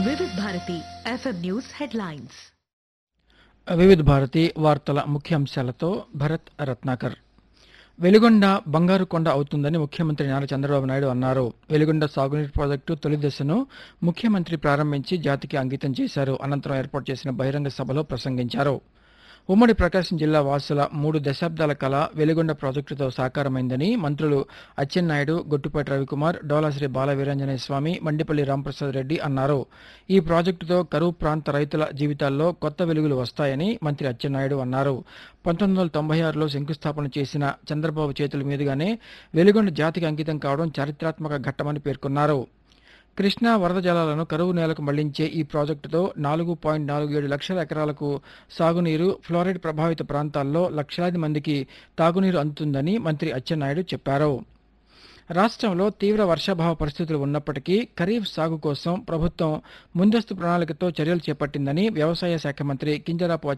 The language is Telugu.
వివిధ భారతి ఎఫ్ఎం న్యూస్ హెడ్లైన్స్ వివిధ భారతి వార్తల ముఖ్యాంశాలతో భరత్ రత్నాకర్ వెలుగొండ బంగారు కొండ అవుతుందని ముఖ్యమంత్రి నారా చంద్రబాబు నాయుడు అన్నారు వెలుగొండ సాగునీటి ప్రాజెక్టు తొలి దశను ముఖ్యమంత్రి ప్రారంభించి జాతికి అంకితం చేశారు అనంతరం ఏర్పాటు చేసిన బహిరంగ సభలో ప్రసంగించారు ఉమ్మడి ప్రకాశం జిల్లా వాసుల మూడు దశాబ్దాల కళ వెలుగొండ ప్రాజెక్టుతో సాకారమైందని మంత్రులు అచ్చెన్నాయుడు గొట్టుపాటి రవికుమార్ డోలాశ్రీ బాల వీరాంజనేయ స్వామి మండిపల్లి రాంప్రసాద్ రెడ్డి అన్నారు ఈ ప్రాజెక్టుతో కరువు ప్రాంత రైతుల జీవితాల్లో కొత్త వెలుగులు వస్తాయని మంత్రి అచ్చెన్నాయుడు అన్నారు పంతొమ్మిది వందల తొంభై ఆరులో శంకుస్థాపన చేసిన చంద్రబాబు చేతుల మీదుగానే వెలుగొండ జాతికి అంకితం కావడం చారిత్రాత్మక ఘట్టమని పేర్కొన్నారు కృష్ణా వరద జలాలను కరువు నేలకు మళ్లించే ఈ ప్రాజెక్టుతో నాలుగు పాయింట్ నాలుగు ఏడు లక్షల ఎకరాలకు సాగునీరు ఫ్లోరైడ్ ప్రభావిత ప్రాంతాల్లో లక్షలాది మందికి తాగునీరు అందుతుందని మంత్రి అచ్చెన్నాయుడు చెప్పారు రాష్ట్రంలో తీవ్ర వర్షాభావ పరిస్థితులు ఉన్నప్పటికీ ఖరీఫ్ సాగు కోసం ప్రభుత్వం ముందస్తు ప్రణాళికతో చర్యలు చేపట్టిందని వ్యవసాయ శాఖ మంత్రి కింజరాపు